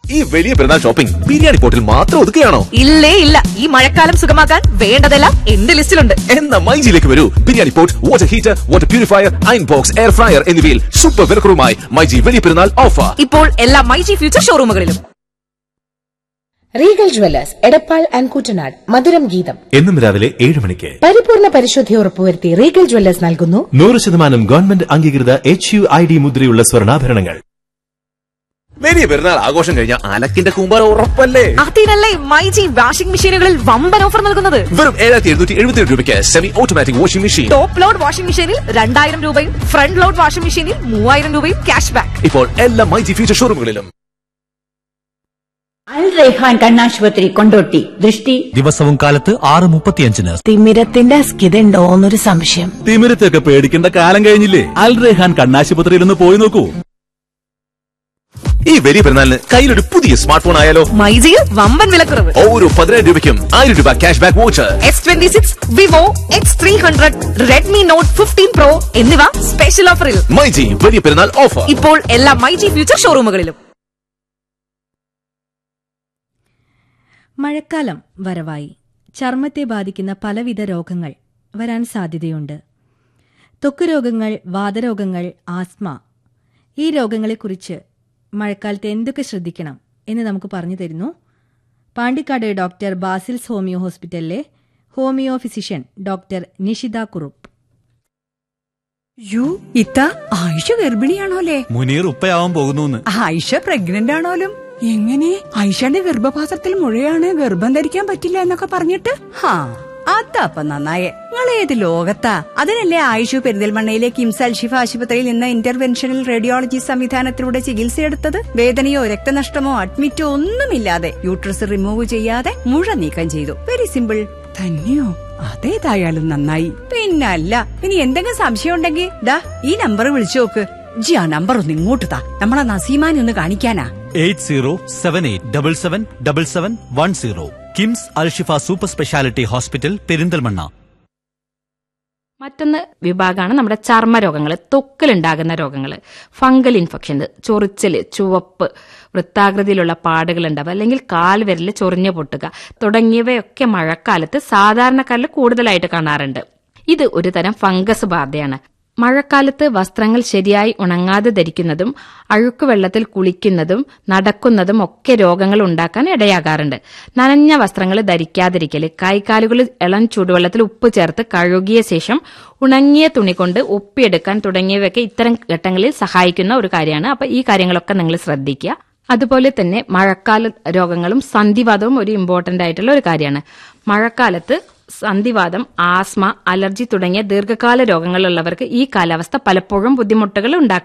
ഈ വലിയ പെരുന്നാൾ ഷോപ്പിംഗ് ബിരിയാണി പോട്ടിൽ മാത്രം ഒതുക്കുകയാണോ ഇല്ലേ ഇല്ല ഈ മഴക്കാലം സുഖമാക്കാൻ വേണ്ടതെല്ലാം എന്റെ ലിസ്റ്റിലുണ്ട് എന്ന മൈജിയിലേക്ക് വരൂ biryani pot water heater water purifier iron box air fryer എന്നിവയിൽ സൂപ്പർ വിലക്കുറവുമായി മൈജി വലിയ പെരുന്നാൾ ഓഫർ ഇപ്പോൾ എല്ലാ മൈജി ഫ്യൂച്ചർ ഷോറൂമുകളിലും Regal Jewellers Edappal and Kuttanad മധുരം ഗീതം എന്നും രാവിലെ ഏഴ് മണിക്ക് പരിപൂർണ പരിശുദ്ധി ഉറപ്പുവരുത്തി റീഗൽ ജ്വല്ലേഴ്സ് നൽകുന്നു നൂറ് ശതമാനം ഗവൺമെന്റ് അംഗീകൃത എച്ച് യു ഐ ഡി മുദ്രയുള്ള സ്വർണ്ണാഭരണങ്ങൾ വലിയ പെരുന്നാൾ ആഘോഷം കഴിഞ്ഞ അലക്കിന്റെ കൂമ്പാര ഉറപ്പല്ലേ അതിനല്ലേ മൈജി വാഷിംഗ് മെഷീനുകളിൽ വമ്പൻ ഓഫർ നൽകുന്നത് വെറും ഏഴായിരത്തി എഴുന്നൂറ്റി എഴുപത്തി രൂപയ്ക്ക് semi automatic washing machine top load washing മെഷീനിൽ രണ്ടായിരം രൂപയും ഫ്രണ്ട് ലോഡ് വാഷിംഗ് മെഷീനിൽ മൂവായിരം രൂപയും ക്യാഷ് ബാക്ക് ഇപ്പോൾ എല്ലാ മൈജി ഫ്യൂച്ചർ ഷോറൂമുകളിലും അൽ റൈഹാൻ കണ്ണാശുപത്രി കൊണ്ടോട്ടി ദൃഷ്ടി ദിവസവും കാലത്ത് ആറ് മുപ്പത്തിയഞ്ചിന് തിമിരത്തിന്റെ അസ്കിതയുണ്ടോ എന്നൊരു സംശയം തിമിരത്തൊക്കെ പേടിക്കേണ്ട കാലം കഴിഞ്ഞില്ലേ അൽ റെഹാൻ കണ്ണാശുപത്രിയിൽ ഒന്ന് പോയി നോക്കൂ ഈ വലിയ പെരുന്നാളിന് കയ്യിലൊരു പുതിയ സ്മാർട്ട് ഫോൺ ആയാലോ മൈജിയിൽ വമ്പൻ വിലക്കുറവ് ഓരോ പതിനായിരം രൂപയ്ക്കും ആയിരം രൂപ cash back voucher S twenty six vivo X three hundred Redmi note fifteen pro എന്നിവ സ്പെഷ്യൽ ഓഫറിൽ മൈജി വലിയ പെരുന്നാൾ ഓഫർ ഇപ്പോൾ എല്ലാ മൈജി ഫ്യൂച്ചർ ഷോറൂമുകളിലും മഴക്കാലം വരവായി ചർമ്മത്തെ ബാധിക്കുന്ന പലവിധ രോഗങ്ങൾ വരാൻ സാധ്യതയുണ്ട് ത്വക്ക് രോഗങ്ങൾ വാതരോഗങ്ങൾ ആസ്മ ഈ രോഗങ്ങളെക്കുറിച്ച് മഴക്കാലത്ത് എന്തൊക്കെ ശ്രദ്ധിക്കണം എന്ന് നമുക്ക് പറഞ്ഞു തരുന്നു പാണ്ടിക്കാട് ഡോക്ടർ ബാസിൽസ് ഹോമിയോ ഹോസ്പിറ്റലിലെ homeo physician doctor Nishitha Kurup യു ഇത്ത ആയിഷ ഗർഭിണിയാണോലേ മുനീർ ഉപ്പയാവാൻ പോകുന്നു ആയിഷ പ്രഗ്നന്റ് ആണോലും എങ്ങനെ ആയിഷയുടെ ഗർഭപാത്രത്തിൽ മുഴയാണ് ഗർഭം ധരിക്കാൻ പറ്റില്ല എന്നൊക്കെ പറഞ്ഞിട്ട് ഹാ അതപ്പ നന്നായേ നിങ്ങൾ ഏത് ലോകത്താ അതിനല്ലേ ആയിഷു പെരിന്തൽമണ്ണയിലെ കിംസ് അൽഷിഫ ആശുപത്രിയിൽ നിന്ന് ഇന്റർവെൻഷണൽ റേഡിയോളജി സംവിധാനത്തിലൂടെ ചികിത്സയെടുത്തത് വേദനയോ രക്തനഷ്ടമോ അഡ്മിറ്റോ ഒന്നുമില്ലാതെ യൂട്രസ് റിമൂവ് ചെയ്യാതെ മുഴ നീക്കം ചെയ്തു വെരി സിമ്പിൾ തന്നെയോ അതേതായാലും നന്നായി പിന്നല്ല ഇനി എന്തെങ്കിലും സംശയം ഉണ്ടെങ്കിൽ ദാ ഈ നമ്പർ വിളിച്ചു നോക്ക് ജി ആ നമ്പർ ഒന്ന് ഇങ്ങോട്ട് താ നമ്മളെ നസീമാനെ ഒന്ന് കാണിക്കാനാ eight zero seven eight double seven double seven one zero KIMS Alshifa super speciality hospital Perinthalmanna മറ്റൊന്ന് വിഭാഗമാണ് നമ്മുടെ ചർമ്മരോഗങ്ങൾ ത്വക്കിലുണ്ടാകുന്ന രോഗങ്ങൾ ഫംഗൽ ഇൻഫെക്ഷൻ ചൊറിച്ചൽ ചുവപ്പ് വൃത്താകൃതിയിലുള്ള പാടുകൾ ഉണ്ടാവുക അല്ലെങ്കിൽ കാൽവിരൽ ചൊറിഞ്ഞു പൊട്ടുക തുടങ്ങിയവയൊക്കെ മഴക്കാലത്ത് സാധാരണക്കാരിൽ കൂടുതലായിട്ട് കാണാറുണ്ട് ഇത് ഒരു തരം ഫംഗസ് ബാധയാണ് മഴക്കാലത്ത് വസ്ത്രങ്ങൾ ശരിയായി ഉണങ്ങാതെ ധരിക്കുന്നതും അഴുക്ക് വെള്ളത്തിൽ കുളിക്കുന്നതും നടക്കുന്നതും ഒക്കെ രോഗങ്ങൾ ഉണ്ടാക്കാൻ ഇടയാകാറുണ്ട് നനഞ്ഞ വസ്ത്രങ്ങൾ ധരിക്കാതിരിക്കൽ കൈകാലുകളിൽ ഇളം ചൂടുവെള്ളത്തിൽ ഉപ്പ് ചേർത്ത് കഴുകിയ ശേഷം ഉണങ്ങിയ തുണി കൊണ്ട് ഒപ്പിയെടുക്കാൻ തുടങ്ങിയവയൊക്കെ ഇത്തരം ഘട്ടങ്ങളിൽ സഹായിക്കുന്ന ഒരു കാര്യമാണ് അപ്പൊ ഈ കാര്യങ്ങളൊക്കെ നിങ്ങൾ ശ്രദ്ധിക്കുക അതുപോലെ തന്നെ മഴക്കാല രോഗങ്ങളും സന്ധിവാദവും ഒരു ഇമ്പോർട്ടന്റ് ആയിട്ടുള്ള ഒരു കാര്യമാണ് മഴക്കാലത്ത് സന്ധിവാദം ആസ്മ അലർജി തുടങ്ങിയ ദീർഘകാല രോഗങ്ങളുള്ളവർക്ക് ഈ കാലാവസ്ഥ പലപ്പോഴും ബുദ്ധിമുട്ടുകൾ ഉണ്ടാക്കും